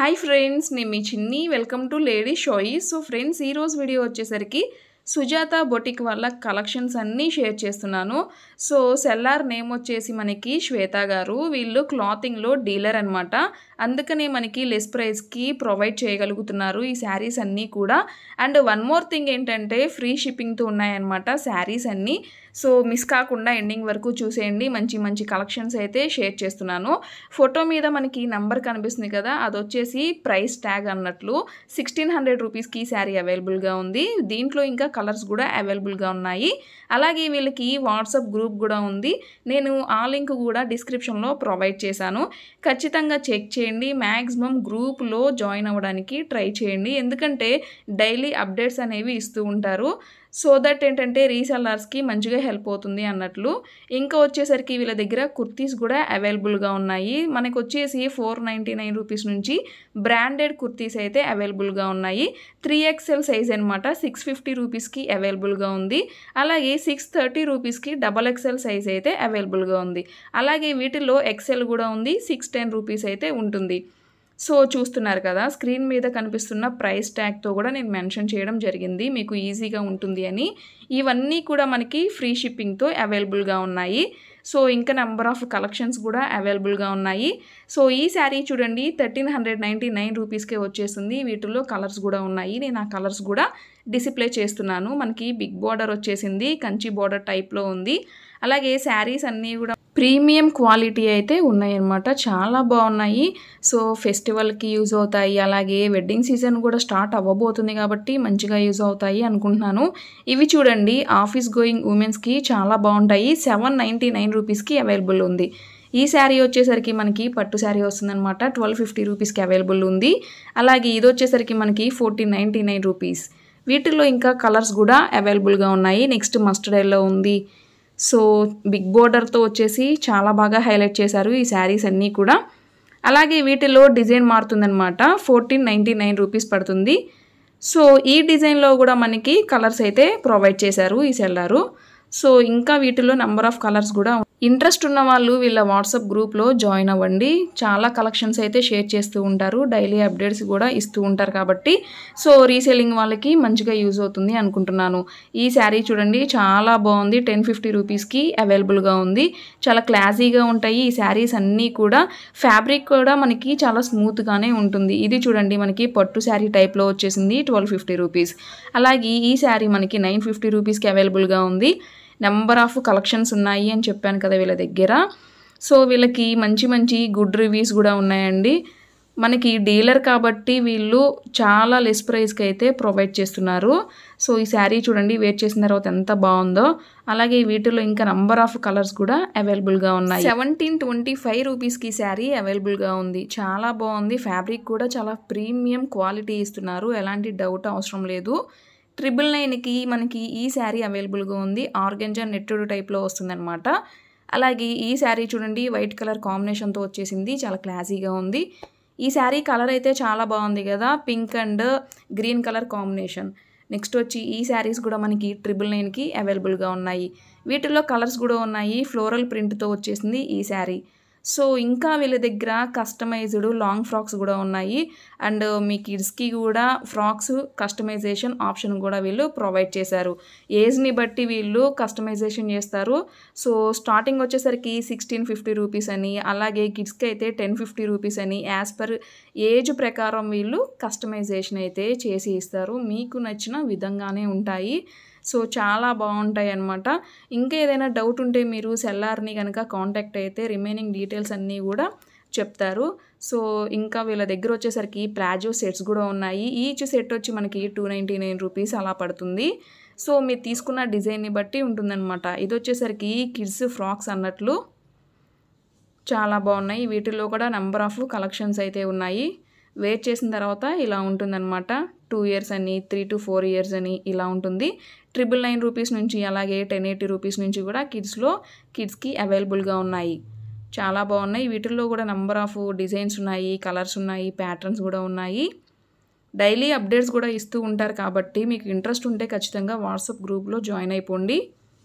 hi friends నేను మీ Chinni welcome to lady showy so friends ఈరోజు వీడియో వచ్చేసరికి సుజాత బొటిక్ వాళ్ళ కలెక్షన్స్ అన్నీ షేర్ చేస్తున్నాను సో సెల్లార్ నేమ్ వచ్చేసి మనకి శ్వేత గారు వీళ్ళు క్లాతింగ్లో డీలర్ అనమాట అందుకనే మనకి లెస్ ప్రైస్కి ప్రొవైడ్ చేయగలుగుతున్నారు ఈ శారీస్ అన్నీ కూడా అండ్ వన్ మోర్ థింగ్ ఏంటంటే ఫ్రీ షిప్పింగ్తో ఉన్నాయన్నమాట శారీస్ అన్నీ సో మిస్ కాకుండా ఎండింగ్ వరకు చూసేయండి మంచి మంచి కలెక్షన్స్ అయితే షేర్ చేస్తున్నాను ఫోటో మీద మనకి నంబర్ కనిపిస్తుంది కదా అది వచ్చేసి ప్రైస్ ట్యాగ్ అన్నట్లు సిక్స్టీన్ హండ్రెడ్ రూపీస్కి శారీ అవైలబుల్గా ఉంది దీంట్లో ఇంకా కలర్స్ కూడా అవైలబుల్గా ఉన్నాయి అలాగే వీళ్ళకి వాట్సాప్ గ్రూప్ కూడా ఉంది నేను ఆ లింక్ కూడా డిస్క్రిప్షన్లో ప్రొవైడ్ చేశాను ఖచ్చితంగా చెక్ చేయండి మ్యాక్సిమం గ్రూప్లో జాయిన్ అవ్వడానికి ట్రై చేయండి ఎందుకంటే డైలీ అప్డేట్స్ అనేవి ఇస్తూ ఉంటారు సో దట్ ఏంటంటే రీసెల్లర్స్కి మంచిగా హెల్ప్ అవుతుంది అన్నట్లు ఇంకా వచ్చేసరికి వీళ్ళ దగ్గర కుర్తీస్ కూడా అవైలబుల్గా ఉన్నాయి మనకు వచ్చేసి ఫోర్ నైంటీ నైన్ రూపీస్ నుంచి బ్రాండెడ్ కుర్తీస్ అయితే అవైలబుల్గా ఉన్నాయి త్రీ ఎక్స్ఎల్ సైజ్ అనమాట సిక్స్ ఫిఫ్టీ రూపీస్కి అవైలబుల్గా ఉంది అలాగే సిక్స్ థర్టీ రూపీస్కి డబల్ ఎక్స్ఎల్ సైజ్ అయితే అవైలబుల్గా ఉంది అలాగే వీటిలో ఎక్స్ఎల్ కూడా ఉంది సిక్స్ టెన్ రూపీస్ అయితే ఉంటుంది సో చూస్తున్నారు కదా స్క్రీన్ మీద కనిపిస్తున్న ప్రైస్ ట్యాగ్తో కూడా నేను మెన్షన్ చేయడం జరిగింది మీకు ఈజీగా ఉంటుంది అని ఇవన్నీ కూడా మనకి ఫ్రీ షిప్పింగ్తో అవైలబుల్గా ఉన్నాయి సో ఇంకా నెంబర్ ఆఫ్ కలెక్షన్స్ కూడా అవైలబుల్గా ఉన్నాయి సో ఈ శారీ చూడండి థర్టీన్ హండ్రెడ్ నైంటీ నైన్ రూపీస్కే వచ్చేస్తుంది వీటిలో కలర్స్ కూడా ఉన్నాయి నేను ఆ కలర్స్ కూడా డిస్ప్లే చేస్తున్నాను మనకి బిగ్ బార్డర్ వచ్చేసింది కంచి బార్డర్ టైప్లో ఉంది అలాగే శారీస్ అన్నీ కూడా ప్రీమియం క్వాలిటీ అయితే ఉన్నాయన్నమాట చాలా బాగున్నాయి సో ఫెస్టివల్కి యూజ్ అవుతాయి అలాగే వెడ్డింగ్ సీజన్ కూడా స్టార్ట్ అవ్వబోతుంది కాబట్టి మంచిగా యూజ్ అవుతాయి అనుకుంటున్నాను ఇవి చూడండి ఆఫీస్ గోయింగ్ ఉమెన్స్కి చాలా బాగుంటాయి సెవెన్ నైంటీ నైన్ రూపీస్కి అవైలబుల్ ఉంది ఈ శారీ వచ్చేసరికి మనకి పట్టు శారీ వస్తుందన్నమాట ట్వెల్వ్ ఫిఫ్టీ రూపీస్కి అవైలబుల్ ఉంది అలాగే ఇది వచ్చేసరికి మనకి ఫోర్టీన్ నైంటీ నైన్ రూపీస్ వీటిలో ఇంకా కలర్స్ కూడా అవైలబుల్గా ఉన్నాయి నెక్స్ట్ మస్టర్డ్ ఎల్లో ఉంది సో బిగ్ బోర్డర్తో వచ్చేసి చాలా బాగా హైలైట్ చేశారు ఈ శారీస్ అన్నీ కూడా అలాగే వీటిలో డిజైన్ మారుతుందనమాట ఫోర్టీన్ నైంటీ నైన్ రూపీస్ పడుతుంది సో ఈ డిజైన్లో కూడా మనకి కలర్స్ అయితే ప్రొవైడ్ చేశారు ఈ సెల్లారు సో ఇంకా వీటిలో నెంబర్ ఆఫ్ కలర్స్ కూడా ఇంట్రెస్ట్ ఉన్న వాళ్ళు వీళ్ళ వాట్సాప్ గ్రూప్లో జాయిన్ అవ్వండి చాలా కలెక్షన్స్ అయితే షేర్ చేస్తూ ఉంటారు డైలీ అప్డేట్స్ కూడా ఇస్తూ ఉంటారు కాబట్టి సో రీసేలింగ్ వాళ్ళకి మంచిగా యూజ్ అవుతుంది అనుకుంటున్నాను ఈ శారీ చూడండి చాలా బాగుంది టెన్ ఫిఫ్టీ రూపీస్కి అవైలబుల్గా ఉంది చాలా క్లాసీగా ఉంటాయి ఈ శారీస్ అన్నీ కూడా ఫ్యాబ్రిక్ కూడా మనకి చాలా స్మూత్గానే ఉంటుంది ఇది చూడండి మనకి పట్టు శారీ టైప్లో వచ్చేసింది ట్వెల్వ్ ఫిఫ్టీ రూపీస్ అలాగే ఈ శారీ మనకి నైన్ ఫిఫ్టీ రూపీస్కి అవైలబుల్గా ఉంది నెంబర్ ఆఫ్ కలెక్షన్స్ ఉన్నాయి అని చెప్పాను కదా వీళ్ళ దగ్గర సో వీళ్ళకి మంచి మంచి గుడ్ రివ్యూస్ కూడా ఉన్నాయండి మనకి డీలర్ కాబట్టి వీళ్ళు చాలా లెస్ ప్రైస్కి అయితే ప్రొవైడ్ చేస్తున్నారు సో ఈ శారీ చూడండి వేర్ చేసిన తర్వాత ఎంత బాగుందో అలాగే వీటిలో ఇంకా నంబర్ ఆఫ్ కలర్స్ కూడా అవైలబుల్గా ఉన్నాయి సెవెంటీన్ ట్వంటీ ఫైవ్ రూపీస్కి శారీ అవైలబుల్గా ఉంది చాలా బాగుంది ఫ్యాబ్రిక్ కూడా చాలా ప్రీమియం క్వాలిటీ ఇస్తున్నారు ఎలాంటి డౌట్ అవసరం లేదు ట్రిపుల్ నైన్కి మనకి ఈ శారీ అవైలబుల్గా ఉంది ఆర్గెంజా నెట్టుడు టైప్లో వస్తుందన్నమాట అలాగే ఈ శారీ చూడండి వైట్ కలర్ కాంబినేషన్తో వచ్చేసింది చాలా క్లాసీగా ఉంది ఈ శారీ కలర్ అయితే చాలా బాగుంది కదా pink and green colour combination next వచ్చి ఈ శారీస్ కూడా మనకి ట్రిపుల్ నైన్కి అవైలబుల్గా ఉన్నాయి వీటిల్లో కలర్స్ కూడా ఉన్నాయి ఫ్లోరల్ ప్రింట్తో వచ్చేసింది ఈ శారీ సో ఇంకా వీళ్ళ దగ్గర కస్టమైజ్డ్ లాంగ్ ఫ్రాక్స్ కూడా ఉన్నాయి అండ్ మీ కిడ్స్కి కూడా ఫ్రాక్స్ కస్టమైజేషన్ ఆప్షన్ కూడా వీళ్ళు ప్రొవైడ్ చేశారు ఏజ్ని బట్టి వీళ్ళు కస్టమైజేషన్ చేస్తారు సో స్టార్టింగ్ వచ్చేసరికి సిక్స్టీన్ ఫిఫ్టీ రూపీస్ అని అలాగే కిడ్స్కి అయితే టెన్ ఫిఫ్టీ రూపీస్ అని యాజ్ పర్ ఏజ్ ప్రకారం వీళ్ళు కస్టమైజేషన్ అయితే చేసి ఇస్తారు మీకు నచ్చిన విధంగానే ఉంటాయి సో చాలా బాగుంటాయి అనమాట ఇంకా ఏదైనా డౌట్ ఉంటే మీరు సెల్లార్ని కనుక కాంటాక్ట్ అయితే రిమైనింగ్ డీటెయిల్స్ అన్నీ కూడా చెప్తారు సో ఇంకా వీళ్ళ దగ్గర వచ్చేసరికి ప్లాజో సెట్స్ కూడా ఉన్నాయి ఈచ్ సెట్ వచ్చి మనకి టూ నైంటీ నైన్ రూపీస్ అలా పడుతుంది సో మీరు తీసుకున్న డిజైన్ని బట్టి ఉంటుందన్నమాట ఇది వచ్చేసరికి కిడ్స్ ఫ్రాక్స్ అన్నట్లు చాలా బాగున్నాయి వీటిల్లో కూడా నెంబర్ ఆఫ్ కలెక్షన్స్ అయితే ఉన్నాయి వెయిట్ చేసిన తర్వాత ఇలా ఉంటుందన్నమాట టూ ఇయర్స్ అని త్రీ టు ఫోర్ ఇయర్స్ అని ఇలా ఉంటుంది ట్రిపుల్ నైన్ రూపీస్ నుంచి అలాగే టెన్ ఎయిటీ రూపీస్ నుంచి కూడా కిడ్స్లో కిడ్స్కి అవైలబుల్గా ఉన్నాయి చాలా బాగున్నాయి వీటిల్లో కూడా నెంబర్ ఆఫ్ డిజైన్స్ ఉన్నాయి కలర్స్ ఉన్నాయి ప్యాటర్న్స్ కూడా ఉన్నాయి డైలీ అప్డేట్స్ కూడా ఇస్తూ ఉంటారు కాబట్టి మీకు ఇంట్రెస్ట్ ఉంటే ఖచ్చితంగా వాట్సాప్ గ్రూప్లో జాయిన్ అయిపోండి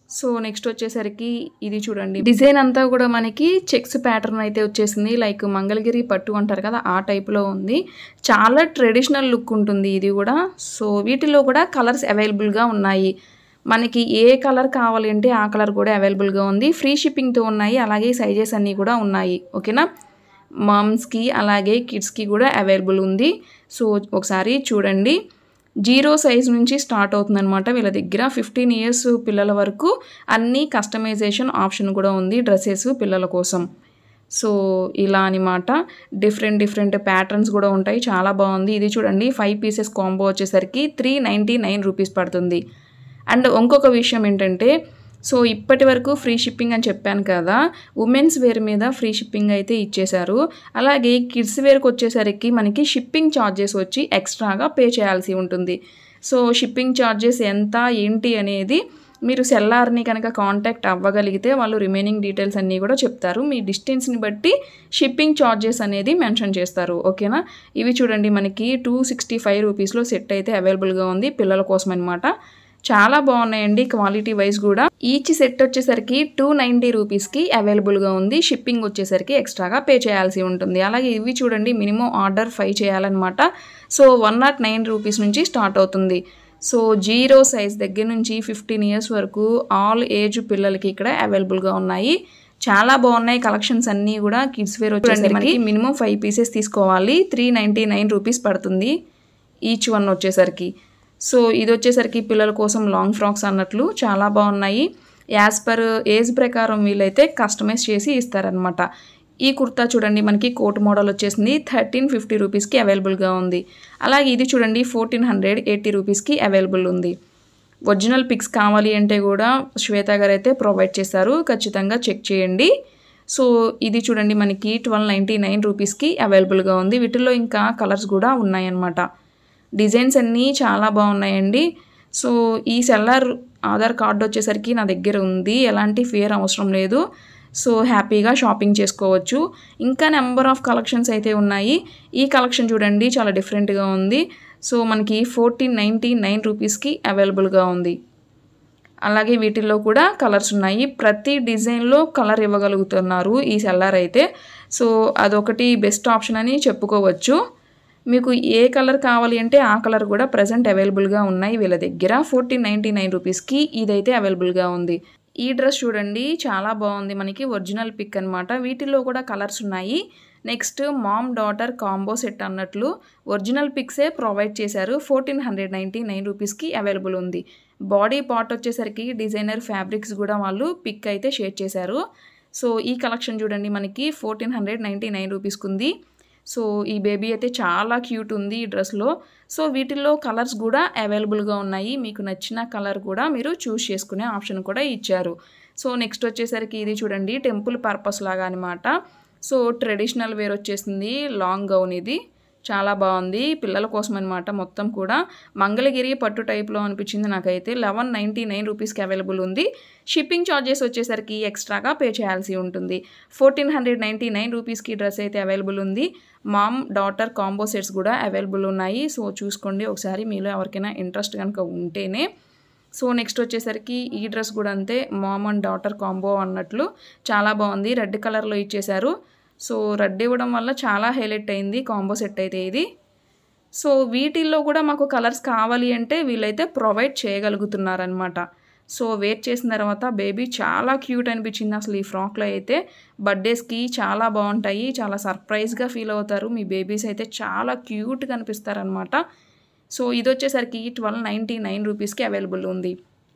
సో నెక్స్ట్ వచ్చేసరికి ఇది చూడండి డిజైన్ అంతా కూడా మనకి చెక్స్ ప్యాటర్న్ అయితే వచ్చేసింది లైక్ మంగళగిరి పట్టు అంటారు కదా ఆ టైప్లో ఉంది చాలా ట్రెడిషనల్ లుక్ ఉంటుంది ఇది కూడా సో వీటిలో కూడా కలర్స్ అవైలబుల్గా ఉన్నాయి మనకి ఏ కలర్ కావాలి అంటే ఆ కలర్ కూడా అవైలబుల్గా ఉంది ఫ్రీ షిప్పింగ్తో ఉన్నాయి అలాగే సైజెస్ అన్నీ కూడా ఉన్నాయి ఓకేనా మామ్స్కి అలాగే కిడ్స్కి కూడా అవైలబుల్ ఉంది సో ఒకసారి చూడండి జీరో సైజ్ నుంచి స్టార్ట్ అవుతుందన్నమాట వీళ్ళ దగ్గర ఫిఫ్టీన్ ఇయర్స్ పిల్లల వరకు అన్ని కస్టమైజేషన్ ఆప్షన్ కూడా ఉంది డ్రెస్సెస్ పిల్లల కోసం సో ఇలా అనమాట డిఫరెంట్ డిఫరెంట్ ప్యాటర్న్స్ కూడా ఉంటాయి చాలా బాగుంది ఇది చూడండి ఫైవ్ పీసెస్ కాంబో వచ్చేసరికి త్రీ నైంటీ నైన్ రూపీస్ పడుతుంది అండ్ ఇంకొక విషయం ఏంటంటే సో ఇప్పటి వరకు ఫ్రీ షిప్పింగ్ అని చెప్పాను కదా ఉమెన్స్ వేర్ మీద ఫ్రీ షిప్పింగ్ అయితే ఇచ్చేశారు అలాగే కిడ్స్ వేర్కి వచ్చేసరికి మనకి షిప్పింగ్ ఛార్జెస్ వచ్చి ఎక్స్ట్రాగా పే చేయాల్సి ఉంటుంది సో షిప్పింగ్ ఛార్జెస్ ఎంత ఏంటి అనేది మీరు సెల్లార్ని కనుక కాంటాక్ట్ అవ్వగలిగితే వాళ్ళు రిమైనింగ్ డీటెయిల్స్ అన్నీ కూడా చెప్తారు మీ డిస్టెన్స్ని బట్టి షిప్పింగ్ ఛార్జెస్ అనేది మెన్షన్ చేస్తారు ఓకేనా ఇవి చూడండి మనకి టూ సిక్స్టీ ఫైవ్ రూపీస్లో సెట్ అయితే అవైలబుల్గా ఉంది పిల్లల కోసం అనమాట చాలా బాగున్నాయండి క్వాలిటీ వైజ్ కూడా ఈచ్ సెట్ వచ్చేసరికి టూ నైంటీ రూపీస్కి అవైలబుల్గా ఉంది షిప్పింగ్ వచ్చేసరికి ఎక్స్ట్రాగా పే చేయాల్సి ఉంటుంది అలాగే ఇవి చూడండి మినిమం ఆర్డర్ ఫైవ్ చేయాలన్నమాట so one not nine rupees నుంచి స్టార్ట్ అవుతుంది సో జీరో సైజ్ దగ్గర నుంచి ఫిఫ్టీన్ ఇయర్స్ వరకు ఆల్ ఏజ్ పిల్లలకి ఇక్కడ అవైలబుల్గా ఉన్నాయి చాలా బాగున్నాయి కలెక్షన్స్ అన్నీ కూడా కిడ్స్ వేర్ వచ్చేసరికి మినిమం ఫైవ్ పీసెస్ తీసుకోవాలి త్రీ నైంటీ నైన్ రూపీస్ పడుతుంది ఈచ్ వన్ వచ్చేసరికి సో ఇది వచ్చేసరికి పిల్లల కోసం లాంగ్ ఫ్రాక్స్ అన్నట్లు చాలా బాగున్నాయి యాజ్ పర్ ఏజ్ ప్రకారం వీళ్ళైతే కస్టమైజ్ చేసి ఇస్తారనమాట ఈ కుర్తా చూడండి మనకి కోట్ మోడల్ వచ్చేసింది థర్టీన్ ఫిఫ్టీ రూపీస్కి అవైలబుల్గా ఉంది అలాగే ఇది చూడండి ఫోర్టీన్ హండ్రెడ్ ఎయిటీ రూపీస్కి అవైలబుల్ ఉంది ఒరిజినల్ పిక్స్ కావాలి అంటే కూడా శ్వేత గారు అయితే ప్రొవైడ్ చేశారు ఖచ్చితంగా చెక్ చేయండి సో ఇది చూడండి మనకి ట్వెల్వ్ నైంటీ నైన్ రూపీస్కి అవైలబుల్గా ఉంది వీటిల్లో ఇంకా కలర్స్ కూడా ఉన్నాయన్నమాట డిజైన్స్ అన్నీ చాలా బాగున్నాయండి సో ఈ సెల్లర్ ఆధార్ కార్డు వచ్చేసరికి నా దగ్గర ఉంది ఎలాంటి ఫియర్ అవసరం లేదు సో హ్యాపీగా షాపింగ్ చేసుకోవచ్చు ఇంకా నెంబర్ ఆఫ్ కలెక్షన్స్ అయితే ఉన్నాయి ఈ కలెక్షన్ చూడండి చాలా డిఫరెంట్గా ఉంది సో మనకి ఫోర్టీన్ నైంటీ నైన్ రూపీస్కి అవైలబుల్గా ఉంది అలాగే వీటిల్లో కూడా కలర్స్ ఉన్నాయి ప్రతి డిజైన్లో కలర్ ఇవ్వగలుగుతున్నారు ఈ సెల్లర్ అయితే సో అదొకటి బెస్ట్ ఆప్షన్ అని చెప్పుకోవచ్చు మీకు ఏ కలర్ కావాలి అంటే ఆ కలర్ కూడా ప్రజెంట్ అవైలబుల్గా ఉన్నాయి వీళ్ళ దగ్గర ఫోర్టీన్ నైంటీ నైన్ రూపీస్కి ఇదైతే అవైలబుల్గా ఉంది ఈ డ్రెస్ చూడండి చాలా బాగుంది మనకి ఒరిజినల్ పిక్ అనమాట వీటిల్లో కూడా కలర్స్ ఉన్నాయి next mom daughter combo set అన్నట్లు ఒరిజినల్ పిక్సే ప్రొవైడ్ చేశారు ఫోర్టీన్ హండ్రెడ్ నైంటీ నైన్ రూపీస్కి అవైలబుల్ ఉంది బాడీ పార్ట్ వచ్చేసరికి డిజైనర్ ఫ్యాబ్రిక్స్ కూడా వాళ్ళు పిక్ అయితే షేర్ చేశారు సో ఈ కలెక్షన్ చూడండి మనకి ఫోర్టీన్ హండ్రెడ్ నైంటీ నైన్ రూపీస్కి ఉంది సో ఈ బేబీ అయితే చాలా క్యూట్ ఉంది ఈ డ్రెస్లో సో వీటిల్లో కలర్స్ కూడా అవైలబుల్గా ఉన్నాయి మీకు నచ్చిన కలర్ కూడా మీరు చూస్ చేసుకునే ఆప్షన్ కూడా ఇచ్చారు సో నెక్స్ట్ వచ్చేసరికి ఇది చూడండి టెంపుల్ పర్పస్ లాగా అనమాట సో ట్రెడిషనల్ వేర్ వచ్చేసింది లాంగ్ గౌన్ ఇది చాలా బాగుంది పిల్లల కోసం అనమాట మొత్తం కూడా మంగళగిరి పట్టు టైప్లో అనిపించింది నాకైతే లెవెన్ నైంటీ నైన్ రూపీస్కి అవైలబుల్ ఉంది షిప్పింగ్ ఛార్జెస్ వచ్చేసరికి ఎక్స్ట్రాగా పే చేయాల్సి ఉంటుంది ఫోర్టీన్ హండ్రెడ్ నైంటీ నైన్ రూపీస్కి డ్రెస్ అయితే అవైలబుల్ ఉంది మామ్ డాటర్ కాంబో సెట్స్ కూడా అవైలబుల్ ఉన్నాయి సో చూసుకోండి ఒకసారి మీలో ఎవరికైనా ఇంట్రెస్ట్ కనుక ఉంటేనే సో నెక్స్ట్ వచ్చేసరికి ఈ డ్రెస్ కూడా అంతే మామ్ అండ్ డాటర్ కాంబో అన్నట్లు చాలా బాగుంది రెడ్ కలర్లో ఇచ్చేశారు సో రెడ్ ఇవ్వడం వల్ల చాలా హైలైట్ అయింది కాంబో సెట్ అయితే ఇది సో వీటిల్లో కూడా మాకు కలర్స్ కావాలి అంటే వీళ్ళైతే ప్రొవైడ్ చేయగలుగుతున్నారనమాట సో వేర్ చేసిన తర్వాత బేబీ చాలా క్యూట్ అనిపించింది అసలు ఈ ఫ్రాక్లో అయితే బర్త్డేస్కి చాలా బాగుంటాయి చాలా సర్ప్రైజ్గా ఫీల్ అవుతారు మీ బేబీస్ అయితే చాలా క్యూట్గా అనిపిస్తారనమాట సో ఇది వచ్చేసరికి ట్వెల్వ్ నైంటీ నైన్ రూపీస్కి అవైలబుల్ ఉంది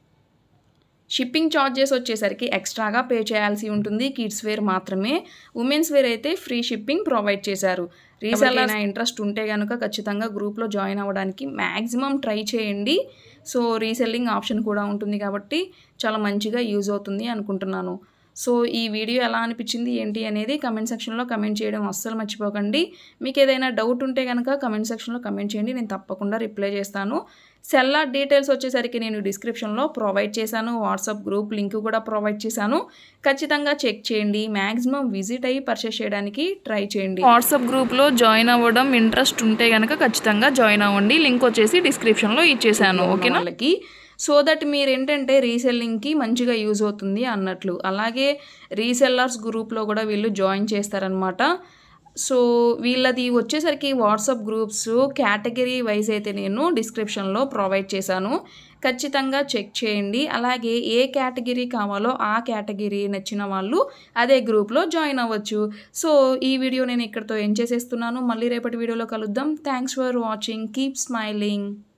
షిప్పింగ్ ఛార్జెస్ వచ్చేసరికి ఎక్స్ట్రాగా పే చేయాల్సి ఉంటుంది కిడ్స్ వేర్ మాత్రమే ఉమెన్స్ వేర్ అయితే ఫ్రీ షిప్పింగ్ ప్రొవైడ్ చేశారు రీసెల్లర్ ఇంట్రెస్ట్ ఉంటే కనుక ఖచ్చితంగా గ్రూప్లో జాయిన్ అవ్వడానికి మ్యాక్సిమం ట్రై చేయండి సో రీసెల్లింగ్ ఆప్షన్ కూడా ఉంటుంది కాబట్టి చాలా మంచిగా యూజ్ అవుతుంది అనుకుంటున్నాను సో ఈ వీడియో ఎలా అనిపించింది ఏంటి అనేది కమెంట్ సెక్షన్లో కమెంట్ చేయడం అస్సలు మర్చిపోకండి మీకు ఏదైనా డౌట్ ఉంటే కనుక కమెంట్ సెక్షన్లో కమెంట్ చేయండి నేను తప్పకుండా రిప్లై చేస్తాను సెల్లార్ డీటెయిల్స్ వచ్చేసరికి నేను డిస్క్రిప్షన్లో ప్రొవైడ్ చేశాను వాట్సాప్ గ్రూప్ లింక్ కూడా ప్రొవైడ్ చేశాను ఖచ్చితంగా చెక్ చేయండి మ్యాక్సిమం విజిట్ అయ్యి పర్చేస్ చేయడానికి ట్రై చేయండి వాట్సాప్ గ్రూప్లో జాయిన్ అవ్వడం ఇంట్రెస్ట్ ఉంటే కనుక ఖచ్చితంగా జాయిన్ అవ్వండి లింక్ వచ్చేసి డిస్క్రిప్షన్లో ఇచ్చేసాను ఓకేనా వాళ్ళకి సో దట్ మీరు ఏంటంటే రీసెల్లింగ్కి మంచిగా యూజ్ అవుతుంది అన్నట్లు అలాగే రీసెల్లర్స్ గ్రూప్లో కూడా వీళ్ళు జాయిన్ చేస్తారనమాట సో వీళ్ళది వచ్చేసరికి వాట్సాప్ గ్రూప్స్ కేటగిరీ వైజ్ అయితే నేను డిస్క్రిప్షన్లో ప్రొవైడ్ చేశాను ఖచ్చితంగా చెక్ చేయండి అలాగే ఏ కేటగిరీ కావాలో ఆ కేటగిరీ నచ్చిన వాళ్ళు అదే గ్రూప్లో జాయిన్ అవ్వచ్చు సో ఈ వీడియో నేను ఇక్కడితో ఏం చేసేస్తున్నాను మళ్ళీ రేపటి వీడియోలో కలుద్దాం thanks for watching keep smiling